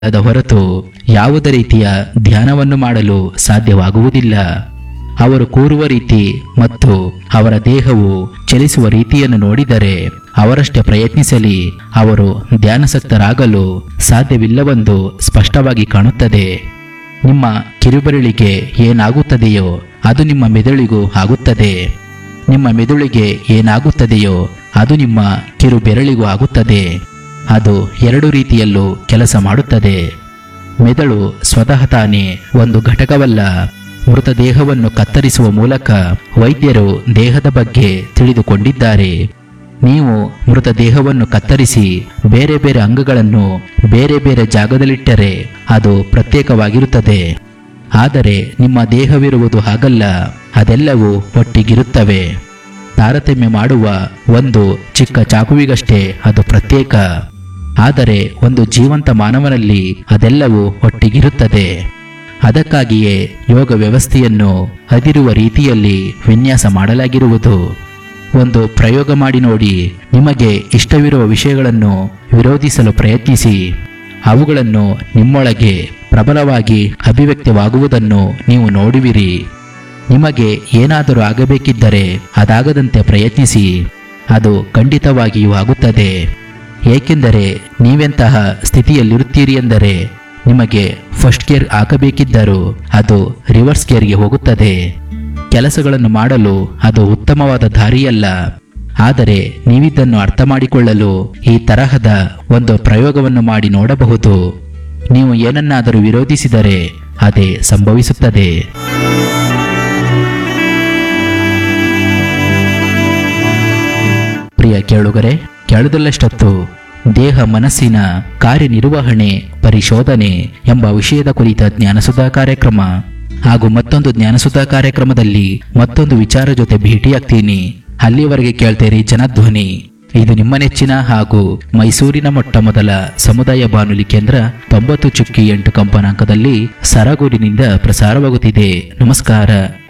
ಅದ ಹೊರತು ಯಾವುದೇ ರೀತಿಯ ಧ್ಯಾನವನ್ನು ಮಾಡಲು ಸಾಧ್ಯವಾಗುವುದಿಲ್ಲ ಅವರು ಕೂರುವ ರೀತಿ ಮತ್ತು ಅವರ ದೇಹವು ಚಲಿಸುವ ರೀತಿಯನ್ನು ನೋಡಿದರೆ ಅವರಷ್ಟೇ ಪ್ರಯತ್ನಿಸಲಿ ಅವರು ಧ್ಯಾನಸಕ್ತರಾಗಲು ಸಾಧ್ಯವಿಲ್ಲವೆಂದು ಸ್ಪಷ್ಟವಾಗಿ ಕಾಣುತ್ತದೆ ನಿಮ್ಮ ಕಿರುಬೆರಳಿಗೆ ಏನಾಗುತ್ತದೆಯೋ ಅದು ನಿಮ್ಮ ಮೆದುಳಿಗೂ ಆಗುತ್ತದೆ ನಿಮ್ಮ ಮೆದುಳಿಗೆ ಏನಾಗುತ್ತದೆಯೋ ಅದು ನಿಮ್ಮ ಕಿರು ಬೆರಳಿಗೂ ಆಗುತ್ತದೆ ಅದು ಎರಡು ರೀತಿಯಲ್ಲೂ ಕೆಲಸ ಮಾಡುತ್ತದೆ ಮೆದುಳು ಸ್ವತಃ ತಾನೇ ಒಂದು ಘಟಕವಲ್ಲ ಮೃತದೇಹವನ್ನು ಕತ್ತರಿಸುವ ಮೂಲಕ ವೈದ್ಯರು ದೇಹದ ಬಗ್ಗೆ ತಿಳಿದುಕೊಂಡಿದ್ದಾರೆ ನೀವು ಮೃತದೇಹವನ್ನು ಕತ್ತರಿಸಿ ಬೇರೆ ಬೇರೆ ಅಂಗಗಳನ್ನು ಬೇರೆ ಬೇರೆ ಜಾಗದಲ್ಲಿಟ್ಟರೆ ಅದು ಪ್ರತ್ಯೇಕವಾಗಿರುತ್ತದೆ ಆದರೆ ನಿಮ್ಮ ದೇಹವಿರುವುದು ಹಾಗಲ್ಲ ಅದೆಲ್ಲವೂ ಒಟ್ಟಿಗಿರುತ್ತವೆ ತಾರತಮ್ಯ ಮಾಡುವ ಒಂದು ಚಿಕ್ಕ ಚಾಕುವಿಗಷ್ಟೇ ಅದು ಪ್ರತ್ಯೇಕ ಆದರೆ ಒಂದು ಜೀವಂತ ಮಾನವನಲ್ಲಿ ಅದೆಲ್ಲವೂ ಒಟ್ಟಿಗಿರುತ್ತದೆ ಅದಕ್ಕಾಗಿಯೇ ಯೋಗ ವ್ಯವಸ್ಥೆಯನ್ನು ಅದಿರುವ ರೀತಿಯಲ್ಲಿ ವಿನ್ಯಾಸ ಮಾಡಲಾಗಿರುವುದು ಒಂದು ಪ್ರಯೋಗ ಮಾಡಿ ನೋಡಿ ನಿಮಗೆ ಇಷ್ಟವಿರುವ ವಿಷಯಗಳನ್ನು ವಿರೋಧಿಸಲು ಪ್ರಯತ್ನಿಸಿ ಅವುಗಳನ್ನು ನಿಮ್ಮೊಳಗೆ ಪ್ರಬಲವಾಗಿ ಅಭಿವ್ಯಕ್ತವಾಗುವುದನ್ನು ನೀವು ನೋಡುವಿರಿ ನಿಮಗೆ ಏನಾದರೂ ಆಗಬೇಕಿದ್ದರೆ ಅದಾಗದಂತೆ ಪ್ರಯತ್ನಿಸಿ ಅದು ಖಂಡಿತವಾಗಿಯೂ ಆಗುತ್ತದೆ ಏಕೆಂದರೆ ನೀವೆಂತಹ ಸ್ಥಿತಿಯಲ್ಲಿರುತ್ತೀರಿ ಎಂದರೆ ನಿಮಗೆ ಫಸ್ಟ್ ಗೇರ್ ಹಾಕಬೇಕಿದ್ದರೂ ಅದು ರಿವರ್ಸ್ ಗೇರ್ಗೆ ಹೋಗುತ್ತದೆ ಕೆಲಸಗಳನ್ನು ಮಾಡಲು ಅದು ಉತ್ತಮವಾದ ದಾರಿಯಲ್ಲ ಆದರೆ ನೀವಿದ್ದನ್ನು ಅರ್ಥ ಮಾಡಿಕೊಳ್ಳಲು ಈ ತರಹದ ಒಂದು ಪ್ರಯೋಗವನ್ನು ಮಾಡಿ ನೋಡಬಹುದು ನೀವು ಏನನ್ನಾದರೂ ವಿರೋಧಿಸಿದರೆ ಅದೇ ಸಂಭವಿಸುತ್ತದೆ ಪ್ರಿಯ ಕೇಳುಗರೆ ಕೇಳದಲ್ಲಷ್ಟೊತ್ತು ದೇಹ ಮನಸ್ಸಿನ ಕಾರ್ಯನಿರ್ವಹಣೆ ಪರಿಶೋಧನೆ ಎಂಬ ವಿಷಯದ ಕುರಿತ ಜ್ಞಾನಸುಧಾ ಕಾರ್ಯಕ್ರಮ ಹಾಗೂ ಮತ್ತೊಂದು ಜ್ಞಾನಸುಧಾ ಕಾರ್ಯಕ್ರಮದಲ್ಲಿ ಮತ್ತೊಂದು ವಿಚಾರ ಜೊತೆ ಭೇಟಿಯಾಗ್ತೀನಿ ಅಲ್ಲಿಯವರೆಗೆ ಕೇಳ್ತೇರಿ ಜನಧ್ವನಿ ಇದು ನಿಮ್ಮ ನೆಚ್ಚಿನ ಹಾಗೂ ಮೈಸೂರಿನ ಮೊಟ್ಟ ಮೊದಲ ಸಮುದಾಯ ಬಾನುಲಿ ಕೇಂದ್ರ ತೊಂಬತ್ತು ಚುಕ್ಕಿ ಎಂಟು ಕಂಪನಾಂಕದಲ್ಲಿ ಸರಗೂರಿನಿಂದ ಪ್ರಸಾರವಾಗುತ್ತಿದೆ ನಮಸ್ಕಾರ